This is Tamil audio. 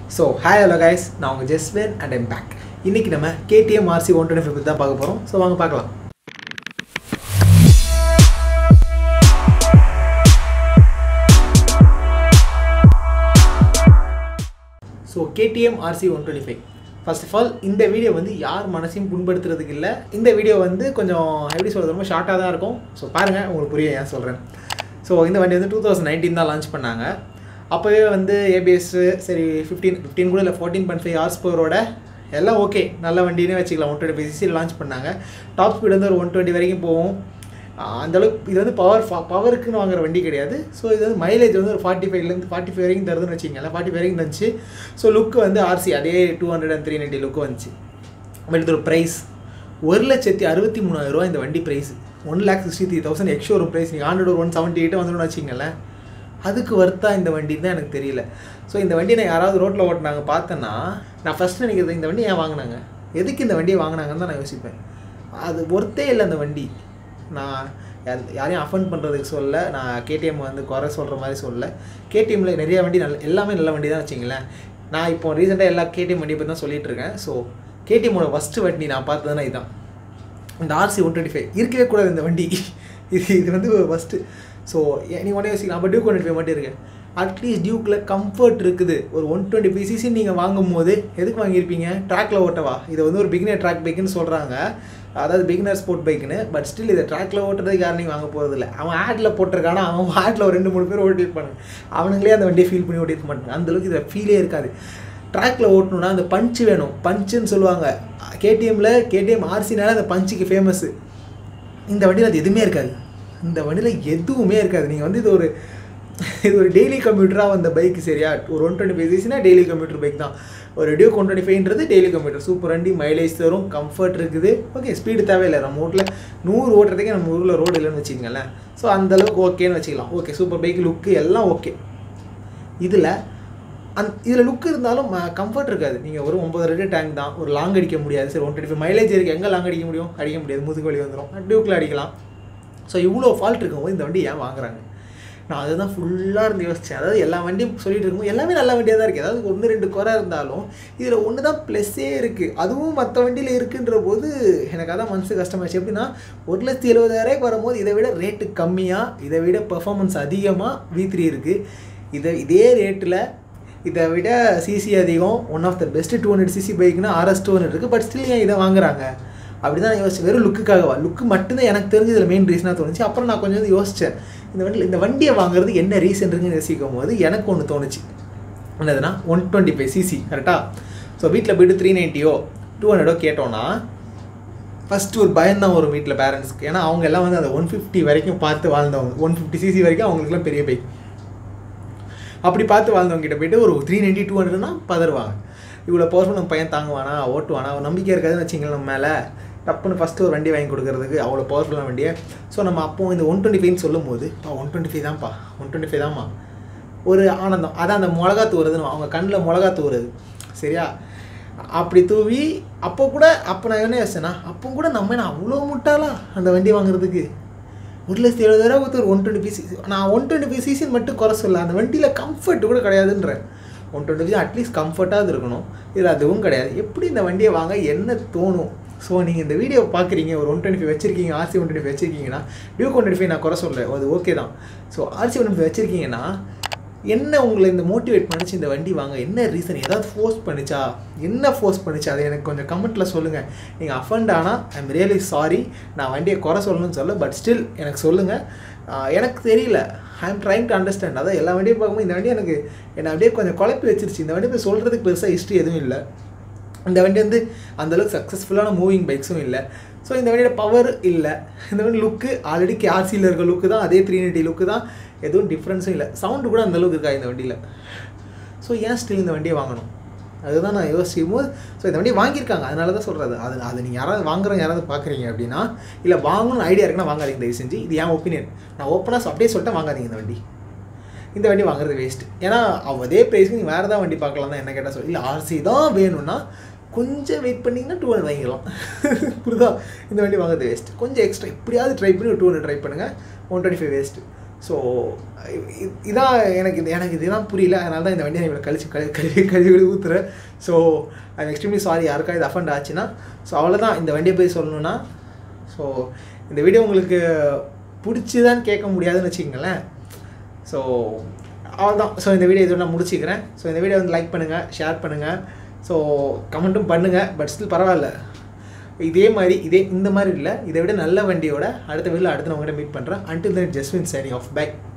ஸோ ஹாய் ஹலோ கைஸ் நான் உங்கள் ஜெஸ்வன் அண்ட் எம் பேக் இன்றைக்கி நம்ம KTM RC one twenty five தான் பார்க்க போகிறோம் ஸோ வாங்க பார்க்கலாம் so KTM RC one twenty five first of all இந்த வீடியோ வந்து யார் மனசையும் புண்படுத்துறதுக்கு இல்லை இந்த வீடியோ வந்து கொஞ்சம் எப்படி சொல்கிறது ரொம்ப ஷார்ட்டாக தான் இருக்கும் ஸோ பாருங்கள் உங்களுக்கு புரிய ஏன் சொல்கிறேன் ஸோ இந்த வண்டி வந்து டூ தௌசண்ட் நைன்டீன் தான் லான்ச் பண்ணாங்க அப்போவே வந்து ஏபிஎஸ் சரி ஃபிஃப்டீன் ஃபிஃப்டீன் கூட இல்லை ஃபோர்டீன் பாயிண்ட் ஃபைவ் ஹார்ஸ் பவரோட எல்லாம் ஓகே நல்ல வண்டினே வச்சுக்கலாம் one twenty five CC launch பண்ணாங்க டாப் ஸ்பீடு வந்து ஒரு ஒன் டுவெண்ட்டி வரைக்கும் போகும் ஆஹ் அந்த அளவுக்கு இது வந்து பவர் பவருக்குன்னு வாங்குற வண்டி கிடையாது ஸோ இது வந்து மைலேஜ் வந்து ஒரு ஃபார்ட்டி ஃபைவ்லேருந்து ஃபார்ட்டி ஃபைவ் வரைக்கும் தருதுன்னு வச்சிங்களேன் ஃபார்ட்டி ஃபைவ் வரைக்கும் இருந்துச்சு ஸோ லுக்கு வந்து ஆர்சி அதே two hundred and three ninety look வந்துச்சு பட் இது ஒரு ப்ரைஸ் ஒரு லட்சத்தி அறுபத்தி மூணாயிரம் ரூபா இந்த வண்டி price one lakh sixty three thousand extra ஒரு ப்ரைஸ் நீங்கள் ஆண்ட்ராய்டு ஒரு ஒன் செவன்ட்டி எயிட் வந்துடும் வச்சிங்களேன் அதுக்கு வர்த்தா இந்த வண்டி தான் எனக்கு தெரியல ஸோ இந்த வண்டி நான் யாராவது ரோட்டில் ஓட்டினாங்க பார்த்தேன்னா நான் ஃபஸ்ட் நினைக்கிறது இந்த வண்டி ஏன் வாங்கினாங்க எதுக்கு இந்த வண்டியை வாங்கினாங்கன்னு தான் நான் யோசிப்பேன் அது ஒர்த்தே இல்லை அந்த வண்டி நான் யார்- யாரையும் அஃபண்ட் பண்ணுறதுக்கு சொல்ல நான் கேடிஎம் வந்து குறை சொல்கிற மாதிரி சொல்ல கேடிஎம்ல நிறைய வண்டி நல்ல எல்லாமே நல்ல வண்டி தான் வச்சிங்களேன் நான் இப்போ ரீசெண்டாக எல்லா கேடிஎம் வண்டியை பற்றி தான் சொல்லிட்டு இருக்கேன் ஸோ கேடிஎம்மோட ஃபஸ்ட்டு வண்டி நான் பார்த்ததுன்னா இதுதான் இந்த ஆர்சி ஒன் டுவெண்ட்டி ஃபைவ் இருக்கவே கூடாது இந்த வண்டி இது இது வந்து ஃபஸ்ட்டு ஸோ நீ உடனே யோசிக்கலாம் அப்போ டியூக் ஒன் ஃபைவ் மட்டும் இருக்கு அட்லீஸ்ட் டியூக்கில் கம்ஃபர்ட் இருக்குது ஒரு ஒன் டுவெண்ட்டி ஃபைவ் சிசி நீங்கள் வாங்கும் போது எதுக்கு வாங்கியிருப்பீங்க ட்ராக்ல ஓட்டவா இது வந்து ஒரு பிகினர் ட்ராக் பைக்குன்னு சொல்கிறாங்க அதாவது பிகினர் ஸ்போர்ட் பைக்குன்னு பட் ஸ்டில் இதை ட்ராக்ல ஓட்டுறதுக்கு யாரும் நீங்கள் வாங்க போகிறதில்ல அவன் ஆடில் போட்டிருக்கானா அவன் ஆடில் ஒரு ரெண்டு மூணு பேர் ஓட்டியிருப்பானுங்க அவனுங்களே அந்த வண்டியை ஃபீல் பண்ணி ஓட்டியிருக்க மாட்டாங்க அந்தளவுக்கு இதில் ஃபீலே இருக்காது ட்ராக்ல ஓட்டணும்னா அந்த பஞ்சு வேணும் பஞ்சுன்னு சொல்லுவாங்க கேடிஎம்ல கேடிஎம் ஆர்சினால அந்த பஞ்சுக்கு ஃபேமஸ்ஸு இந்த வண்டியில் அது எதுவுமே இருக்காது இந்த வண்டியில் எதுவுமே இருக்காது நீங்கள் வந்து இது ஒரு இது ஒரு டெய்லி கம்ப்யூட்டராக வந்த பைக் சரியா ஒரு ஒன் டுவெண்ட்டி ஃபைவ் சிசினா டெய்லி கம்ப்யூட்டர் பைக் தான் ஒரு டியூக் ஒன் டுவெண்ட்டி ஃபைவ்ன்றது டெய்லி கம்ப்யூட்டர் சூப்பர் வண்டி மைலேஜ் தரும் கம்ஃபர்ட் இருக்குது ஓகே ஸ்பீடு தேவையில்லை நம்ம ரோட்டில் நூறு ஓட்டுறதுக்கே நம்ம ஊரில் ரோடு இல்லைன்னு வச்சுக்கோங்களேன் ஸோ அந்தளவுக்கு ஓகேன்னு வச்சுக்கலாம் ஓகே சூப்பர் பைக் லுக்கு எல்லாம் ஓகே இதில் அந் இதில் லுக் இருந்தாலும் கம்ஃபர்ட் இருக்காது நீங்கள் ஒரு ஒம்பது லிட்டர் டேங்க் தான் ஒரு லாங் அடிக்க முடியாது சரி ஒன் டுவெண்ட்டி ஃபைவ் மைலேஜ் இருக்குது எங்கே லாங் அடிக்க முடியும் அடிக்க முடியாது முதுகு வலி வந்துடும் டியூக்கில் அடிக்கலாம் ஸோ இவ்வளோ ஃபால்ட் இருக்கும்போது இந்த வண்டி ஏன் வாங்குறாங்க நான் அதுதான் ஃபுல்லாக இருந்து யோசித்தேன் அதாவது எல்லா வண்டியும் சொல்லிட்டு இருக்கும்போது எல்லாமே நல்ல வண்டியாக தான் இருக்குது அதாவது ஒன்று ரெண்டு குறை இருந்தாலும் இதில் ஒன்று தான் ப்ளஸ்ஸே இருக்குது அதுவும் மற்ற வண்டியில் இருக்குன்ற போது எனக்கு அதான் மனசு கஷ்டமாச்சு எப்படின்னா ஒரு லட்சத்தி எழுபதாயிரம் வரும்போது இதை விட ரேட்டு கம்மியாக இதை விட பெர்ஃபார்மன்ஸ் அதிகமாக வி த்ரீ இருக்குது இதை இதே ரேட்டில் இதை விட சிசி அதிகம் one of the best two hundred CC பைக்னா ஆர்எஸ் டூ ஹண்ட்ரட் இருக்குது பட் ஸ்டில் ஏன் இதை வாங்குறாங்க அப்படி தான் யோசிச்சு வெறும் லுக்குக்காகவா லுக்கு மட்டும்தான் எனக்கு தெரிஞ்சு இதில் மெயின் ரீசனாக தோணுச்சு அப்புறம் நான் கொஞ்சம் வந்து யோசித்தேன் இந்த வண்டியில் இந்த வண்டியை வாங்குறது என்ன ரீசன் இருக்குன்னு யோசிக்கும் போது எனக்கு ஒன்று தோணுச்சு என்னதுன்னா ஒன் டுவெண்ட்டி ஃபைவ் சிசி கரெக்டாக ஸோ வீட்டில் போயிட்டு த்ரீ நைன்ட்டியோ டூ ஹண்ட்ரடோ கேட்டோன்னா ஃபஸ்ட்டு ஒரு பயம் தான் வரும் வீட்டில் பேரண்ட்ஸ்க்கு ஏன்னா அவங்க எல்லாம் வந்து அந்த ஒன் ஃபிஃப்டி வரைக்கும் பார்த்து வாழ்ந்தவங்க ஒன் ஃபிஃப்டி சிசி வரைக்கும் அவங்களுக்குலாம் பெரிய பைக் அப்படி பார்த்து வாழ்ந்தவங்க கிட்ட போயிட்டு ஒரு த்ரீ நைன்ட்டி டூ ஹண்ட்ரட்னா பதறுவாங்க இவ்வளோ பவர்ஃபுல் நம்ம பையன் தாங்குவானா ஓட்டுவானா ஒரு நம்பிக்கை இருக்காதுன்னு வச்சிங்களேன் நம்ம மேலே டப்புன்னு ஃபஸ்ட்டு ஒரு வண்டி வாங்கி கொடுக்கறதுக்கு அவ்வளோ பவர்ஃபுல்லான வண்டியை ஸோ நம்ம அப்போ இந்த ஒன் டுவெண்ட்டி ஃபைவ்னு சொல்லும் போது பா ஒன் டுவெண்ட்டி ஃபைவ் தான்ப்பா ஒன் டுவெண்ட்டி ஃபைவ் தான்மா ஒரு ஆனந்தம் அதான் அந்த மிளகா தூவுறதுன்னு அவங்க கண்ணில் மிளகா தூவுறது சரியா அப்படி தூவி அப்போ கூட அப்போ நான் என்ன யோசிச்சேன்னா அப்போ கூட நம்ம என்ன அவ்வளோ முட்டாளா அந்த வண்டி வாங்குறதுக்கு ஒரு லட்சத்தி எழுபதாயிரம் கொடுத்து ஒரு ஒன் டுவெண்ட்டி பிசி நான் ஒன் டுவெண்ட்டி ஃபைவ் சிசின்னு மட்டும் குறை சொல்ல அந்த வண்டியில் கம்ஃபர்ட் கூட கிடையாதுன்றேன் ஒன் டுவெண்ட்டி ஃபைவ் அட்லீஸ்ட் கம்ஃபர்ட்டாக இருக்கணும் இதில் அதுவும் கிடையாது எப்படி இந்த வண்டியை வாங்க என்ன தோணும் ஸோ நீங்கள் இந்த வீடியோ பார்க்குறீங்க ஒரு ஒன் டுவெண்ட்டி ஃபைவ் வச்சிருக்கீங்க ஆர்சி ஒன் டுவெண்ட்டி ஃபைவ் வச்சிருக்கீங்கன்னா டியூக் ஒன் டுவெண்ட்டி ஃபைவ் நான் குறை சொல்கிறேன் அது ஓகே தான் so RC one twenty five வச்சிருக்கீங்கன்னா என்ன உங்களை இந்த மோட்டிவேட் பண்ணிச்சு இந்த வண்டி வாங்க என்ன ரீசன் ஏதாவது ஃபோர்ஸ் பண்ணிச்சா என்ன ஃபோர்ஸ் பண்ணிச்சா அதை எனக்கு கொஞ்சம் கமெண்ட்டில் சொல்லுங்கள் நீங்கள் அஃபண்ட் ஆனால் ஐ எம் ரியலி சாரி நான் வண்டியை குறை சொல்லணும்னு சொல்ல பட் ஸ்டில் எனக்கு சொல்லுங்கள் எனக்கு தெரியல I am trying to understand அதான் எல்லா வண்டியும் பார்க்கும்போது இந்த வண்டி எனக்கு என்னை அப்படியே கொஞ்சம் குழப்பி வச்சிருச்சு இந்த வண்டி போய் சொல்கிறதுக்கு பெருசாக ஹிஸ்ட்ரி எதுவும் இல்லை இந்த வண்டி வந்து அந்தளவுக்கு சக்ஸஸ்ஃபுல்லான மூவிங் பைக்ஸும் இல்லை ஸோ இந்த வண்டியோட பவர் இல்லை இந்த வண்டி லுக்கு ஆல்ரெடி கேஆர்சியில் இருக்க லுக்கு தான் அதே த்ரீ நைன்ட்டி லுக்கு தான் எதுவும் டிஃப்ரென்ஸும் இல்லை சவுண்டு கூட அந்தளவுக்கு இருக்கா இந்த வண்டியில் ஸோ ஏன் ஸ்டில் இந்த வண்டியை வாங்கணும் அதுதான் நான் யோசிக்கும் போது ஸோ இந்த வண்டியை வாங்கியிருக்காங்க அதனால தான் சொல்கிறது அது அது நீங்கள் யாராவது வாங்குறவங்க யாராவது பார்க்குறீங்க அப்படின்னா இல்லை வாங்கணும்னு ஐடியா இருக்குன்னா வாங்காதீங்க தயவு செஞ்சு இது என் ஒப்பீனியன் நான் ஓப்பனாக அப்படியே சொல்லிட்டேன் வாங்காதீங்க இந்த வண்டி இந்த வண்டி வாங்குறது வேஸ்ட் ஏன்னா அவ அதே ப்ரைஸ்க்கு நீங்கள் வேறு ஏதாவது வண்டி பார்க்கலாம் தான் என்ன கேட்டால் சொல்லி இல்லை ஆர்சி தான் வேணும்னா கொஞ்சம் வெயிட் பண்ணிங்கன்னா டூ ஹண்ட்ரட் வாங்கிக்கலாம் புரியுதா இந்த வண்டி வாங்குறது வேஸ்ட் கொஞ்சம் எக்ஸ்ட்ரா எப்படியாவது ட்ரை பண்ணி ஒரு டூ ஹண்ட்ரட் ட்ரை பண்ணுங்கள் one twenty five waste so இதான் எனக்கு இது எனக்கு இதுதான் புரியல அதனால தான் இந்த வண்டியை நான் இவ்வளோ கழிச்சு கழு கழுவி கழுவி ஊற்றுறேன் ஸோ ஐ எக்ஸ்ட்ரீம்லி சாரி யாருக்கா இது அஃபண்ட் ஆச்சுன்னா ஸோ அவ்வளோதான் இந்த வண்டியை பற்றி சொல்லணுன்னா ஸோ இந்த வீடியோ உங்களுக்கு பிடிச்சிதான்னு கேட்க முடியாதுன்னு வச்சுக்கோங்களேன் ஸோ அவ்வளோதான் ஸோ இந்த வீடியோ இதோட நான் முடிச்சுக்கிறேன் ஸோ இந்த வீடியோ வந்து லைக் பண்ணுங்கள் ஷேர் பண்ணுங்கள் ஸோ கமெண்ட்டும் பண்ணுங்கள் பட் ஸ்டில் பரவாயில்ல இதே மாதிரி இதே இந்த மாதிரி இல்லை இதை விட நல்ல வண்டியோட அடுத்த வீடியோ அடுத்து நான் உங்கள்கிட்ட மீட் பண்ணுறேன் until then Jaswin signing off by